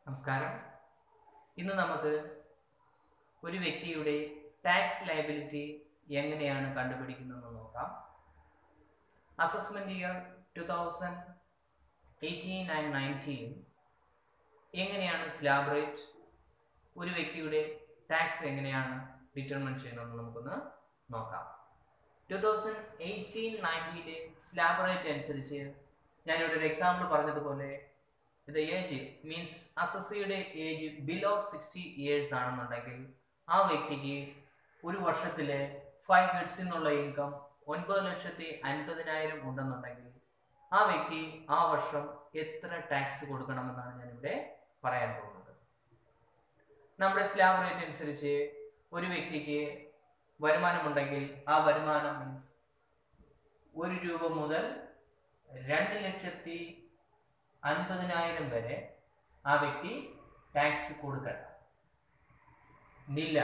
നമസ്കാരം ഇന്ന് നമുക്ക് ഒരു വ്യക്തിയുടെ ടാക്സ് ലയബിലിറ്റി എങ്ങനെയാണ് കണ്ടുപിടിക്കുന്നതെന്ന് നോക്കാം assessment year two thousand eighteen and nineteen എങ്ങനെയാണ് സ്ലാബ് റേറ്റ് ഒരു വ്യക്തിയുടെ ടാക്സ് എങ്ങനെയാണ് ഡിറ്റർമിൻ ചെയ്യുന്നതെന്ന് നമുക്കൊന്ന് നോക്കാം ടു തൗസൻഡ് എയ്റ്റീൻ നയൻറ്റീൻ്റെ സ്ലാബ് റേറ്റ് അനുസരിച്ച് ഞാനിവിടെ ഒരു എക്സാമ്പിൾ പറഞ്ഞതുപോലെ ഇത് ഏജ് മീൻസ് അസസിയുടെ ഏജ് ബിലോ സിക്സ്റ്റി ഇയേഴ്സ് ആണെന്നുണ്ടെങ്കിൽ ആ വ്യക്തിക്ക് ഒരു വർഷത്തിലെ ഫൈവ് ഹെഡ്സിൽ നിന്നുള്ള ഇൻകം ഒൻപത് ലക്ഷത്തി അൻപതിനായിരം ഉണ്ടെന്നുണ്ടെങ്കിൽ ആ വ്യക്തി ആ വർഷം എത്ര ടാക്സ് കൊടുക്കണമെന്നാണ് ഞാനിവിടെ പറയാൻ പോകുന്നത് നമ്മുടെ സ്ലാബ് റേറ്റ് അനുസരിച്ച് ഒരു വ്യക്തിക്ക് വരുമാനമുണ്ടെങ്കിൽ ആ വരുമാനം മീൻസ് ഒരു രൂപ മുതൽ രണ്ട് ലക്ഷത്തി അൻപതിനായിരം വരെ ആ വ്യക്തി ടാക്സ് കൊടുക്കണം നില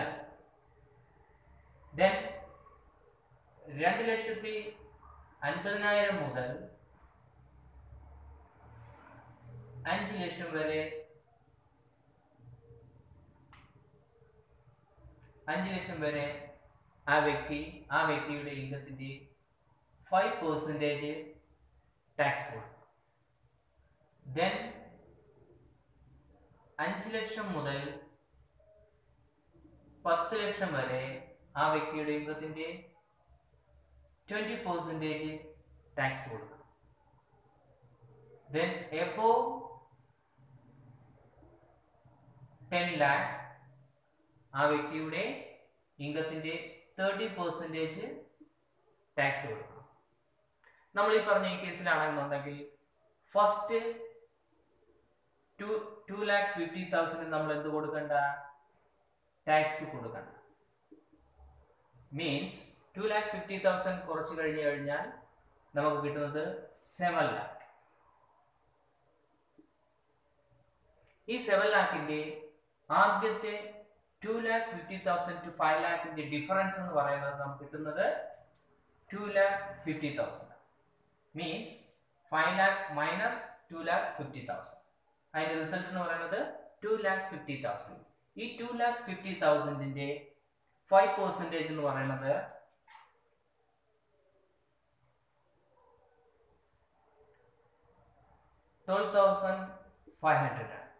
ദെൻ രണ്ട് ലക്ഷത്തി അൻപതിനായിരം മുതൽ അഞ്ച് ലക്ഷം വരെ അഞ്ച് ലക്ഷം വരെ ആ വ്യക്തി ആ വ്യക്തിയുടെ ഇൻകത്തിൻ്റെ ഫൈവ് പെർസെൻറ്റേജ് ടാക്സ് കൊടുക്കും ദെൻ അഞ്ച് ലക്ഷം മുതൽ പത്ത് ലക്ഷം വരെ ആ വ്യക്തിയുടെ ഇൻകത്തിൻ്റെ ട്വൻറ്റി പെർസെൻറ്റേജ് ടാക്സ് കൊടുക്കണം ദെൻ എബോ ടെൻ ലാക്ക് ആ വ്യക്തിയുടെ ഇൻകത്തിൻ്റെ തേർട്ടി പെർസെൻറ്റേജ് ടാക്സ് കൊടുക്കണം നമ്മൾ ഈ പറഞ്ഞ ഈ കേസിലാണെന്നുണ്ടെങ്കിൽ first two two lakh fifty thousand നമ്മൾ എന്ത് കൊടുക്കണ്ട ടാക്സ് കൊടുക്കണ്ട means two lakh fifty thousand കുറച്ച് കഴിഞ്ഞ് കഴിഞ്ഞാൽ നമുക്ക് കിട്ടുന്നത് സെവൻ ലാക്ക് ഈ സെവൻ ലാക്കിന്റെ ആദ്യത്തെ two lakh fifty thousand two five ലാക്കിന്റെ ഡിഫറൻസ് എന്ന് പറയുന്നത് നമുക്ക് കിട്ടുന്നത് two lakh fifty thousand means five lakh minus two lakh fifty thousand അതിന്റെ റിസൾട്ട് എന്ന് പറയുന്നത് ടു ലാക്ക് ഫിഫ്റ്റി തൗസൻഡ് ഈ ടു ലാക്ക് ഫിഫ്റ്റി തൗസൻഡിന്റെ ഫൈവ് പെർസെൻറ്റേജ് എന്ന് പറയുന്നത് ട്വൽവ് തൗസൻഡ് ഫൈവ് ഹൺഡ്രഡ് ആണ്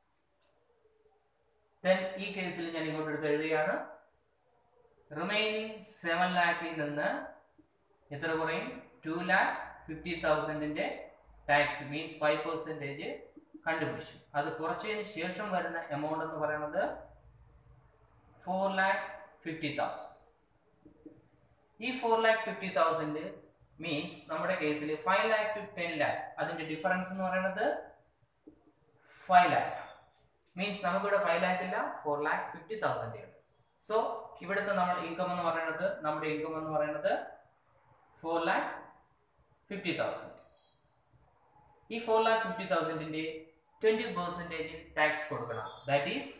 ദെൻ ഈ കേസിൽ ഞാൻ ഇങ്ങോട്ട് എടുത്ത് എഴുതുകയാണ് റിമൈനിങ് സെവൻ ലാക്കിൽ നിന്ന് എത്ര കുറയും ടു ലാക്ക് ഫിഫ്റ്റി തൗസൻഡിന്റെ ടാക്സ് മീൻസ് ഫൈവ് പെർസെൻറ്റേജ് കണ്ടുപിടിച്ചു അത് കുറച്ചതിന് ശേഷം വരുന്ന എമൗണ്ട് എന്ന് പറയുന്നത് ഫോർ ലാക്ക് ഫിഫ്റ്റി തൗസൻഡ് ഈ four lakh fifty thousand means നമ്മുടെ കേസിൽ five lakh to ten lakh അതിന്റെ ഡിഫറൻസ് എന്ന് പറയുന്നത് ഫൈവ് ലാക്ക് മീൻസ് നമുക്കിവിടെ ഫൈവ് ലാക്ക് ഇല്ല ഫോർ ലാക്ക് ഫിഫ്റ്റി തൗസൻഡ് ഉണ്ട് സോ ഇവിടുത്തെ നമ്മൾ ഇൻകം എന്ന് പറയുന്നത് നമ്മുടെ ഇൻകം എന്ന് പറയുന്നത് ഫോർ ലാക്ക് ഫിഫ്റ്റി തൗസൻഡ് ഈ ഫോർ ലാക്ക് ഫിഫ്റ്റി തൗസൻഡിന്റെ ട്വന്റി പെർസെൻറ്റേജ് ടാക്സ് കൊടുക്കണം that is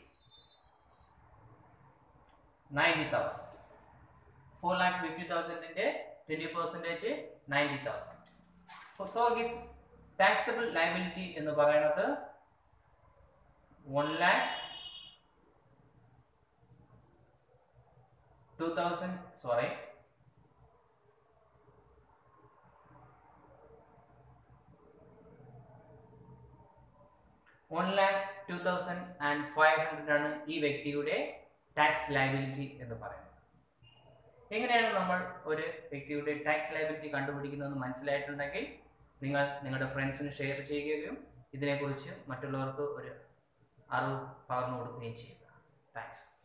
ninety thousand four lakh fifty തൗസൻഡിന്റെ twenty percentage ninety thousand so his taxable liability എന്ന് പറയുന്നത് one lakh two thousand sorry one lakh two thousand and five hundred ആണ് ഈ വ്യക്തിയുടെ tax liability എന്ന് പറയുന്നത് എങ്ങനെയാണ് നമ്മൾ ഒരു വ്യക്തിയുടെ ടാക്സ് ലയബിലിറ്റി കണ്ടുപിടിക്കുന്നതെന്ന് മനസ്സിലായിട്ടുണ്ടെങ്കിൽ നിങ്ങൾ നിങ്ങളുടെ ഫ്രണ്ട്സിന് ഷെയർ ചെയ്യുകയും ഇതിനെക്കുറിച്ച് മറ്റുള്ളവർക്ക് ഒരു അറിവ് പകർന്നു കൊടുക്കുകയും ചെയ്യുക താങ്ക്സ്